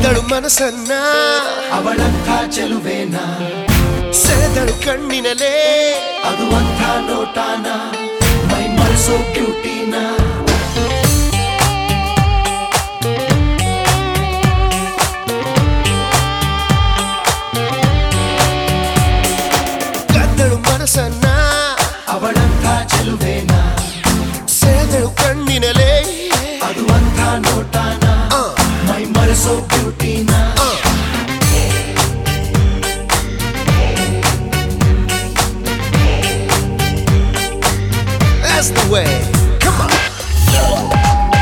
ಕದ್ದಳು ಮನಸ್ಸನ್ನ ಅವಳಂಥ ಚೆಲುವೇನ ಸೆಳೆದಳು ಕಣ್ಣಿನಲೇ ಅದು ಅಂಥ ನೋಟಾನ ಮೈ ಮರೆಸೋ ಬ್ಯೂಟಿನ ಕದ್ದಳು ಮನಸ್ಸನ್ನ ಅವಳಂಥ ಚೆಲುವೇನ ಸೆಳೆದಳು ಕಣ್ಣಿನಲೇ ಅದು ಅಂಥ ನೋಟಾನ ಆ, ಮೈ ಮರೆಸೋ ಬ್ಯೂಟಿನ ಆ. That's the way. Come on.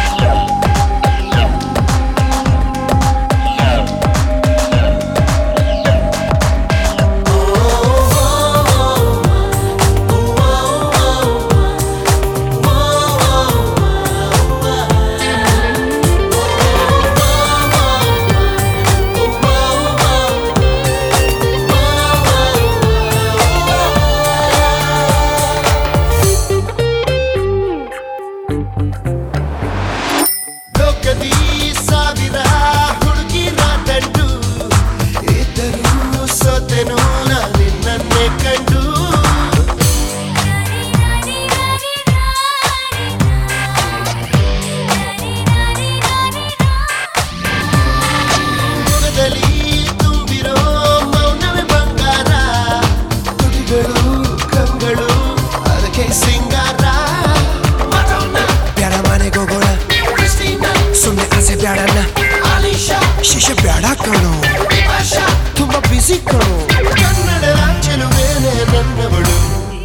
ಲೋಕದಿ ಸಾವಿರ ಹುಡುಗಿರ ದಂಡು ಇದ್ದರೂ ಸೋತೆನು ನಾ ನಿನ್ನನ್ನೇ ಕಂಡು ಮುಖದಲ್ಲಿ ತುಂಬಿರೋ ಮೌನವೇ ಬಂಗಾರ ತುಟಿಗಳು ಕಂಗಳು ಅದಕ್ಕೆ ಸಿಂಗಾರ ಮಡೋನ ಬ್ಯಾಡ ಮನೆಗೆ ಹೋಗೋಣ ಕ್ರಿಸ್ಟಿನಾ ಸುಮ್ಮನೆ ಆಸೆ ಬ್ಯಾಡಣ್ಣ ಆಲಿಶಾ ಶಿಶು ಬ್ಯಾಡ ಕಣೋ ವಿಭಾಷಾ ತುಂಬಾ ಬಿಸಿ ಕಣೋ ಕನ್ನಡ ಚೆಲುವೇನೆ ನನ್ನವಳು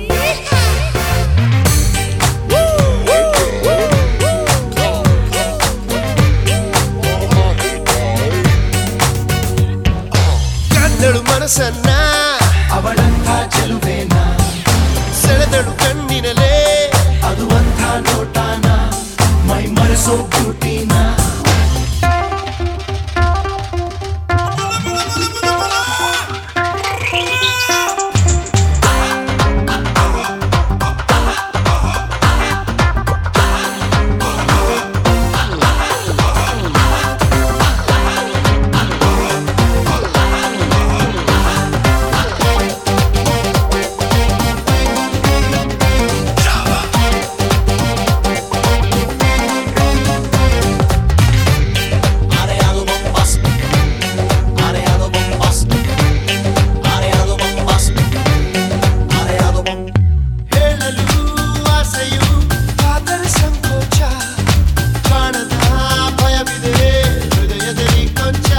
ಕದ್ದಳು ಮನಸ್ಸನ್ನ ಅವಳಂಥ ಚೆಲುವೇನ ಸೆಳೆದಳು ಕಣ್ಣಿನಲೇ ಅದು ಅಂಥ ನೋಟಾನ ಮೈ ಮರೆಸೋ ಬ್ಯೂಟಿನ Areado bombas Areado bombas Areado bombas Areado bombas ಹೇಳಲು ಆಸೆಯು ಆದರೆ ಸಂಕೋಚ ಕಾಣದ ಭಯವಿದೆ ಹೃದಯದಲ್ಲಿ ಕೊಂಚ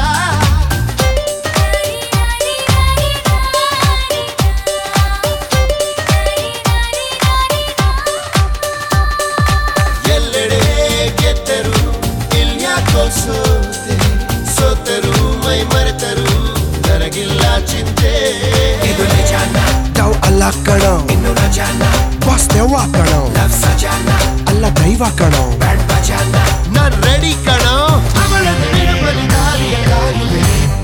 ಎಲ್ಲೆಡೆ ಗೆದ್ದರು ಇಲ್ಯಾಕೋ ಸೋತೆ ಸೋತರು ಮೈ ಮರೆತರು ನನಗಿಲ್ಲ ಚಿಂತೆ ಇದು ನಿಜಾನ ತಾವು ಅಲ್ಲ ಕಣೋ ಇನ್ನು ರಜಾನ ಬಾಸ್ ದೆವ್ವ ಕಣೋ ಲವ್ ಸಜಾನ ಅಲ್ಲ ದೈವ ಕಣೋ ಬ್ಯಾಡ್ ಬಜಾನ ನಾನ್ ರೆಡಿ ಕಣೋ ಅವಳನ್ನು ಬಿಡಬಲಿ ದಾರಿಯ ಕಾಯುವೆ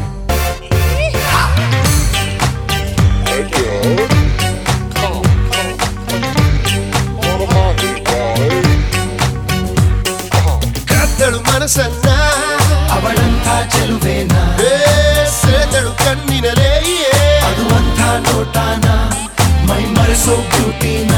ಕದ್ದಳು ಮನಸ್ಸನ್ನ ಅವಳಂಥ ಚೆಲುವೇನ ಏ, ಸೆಳೆದಳು ಕಣ್ಣಿನಲೇ ಅದು ಅಂಥ ನೋಟಾನ ಮೈ ಮರೆಸೋ ಬ್ಯೂಟಿನ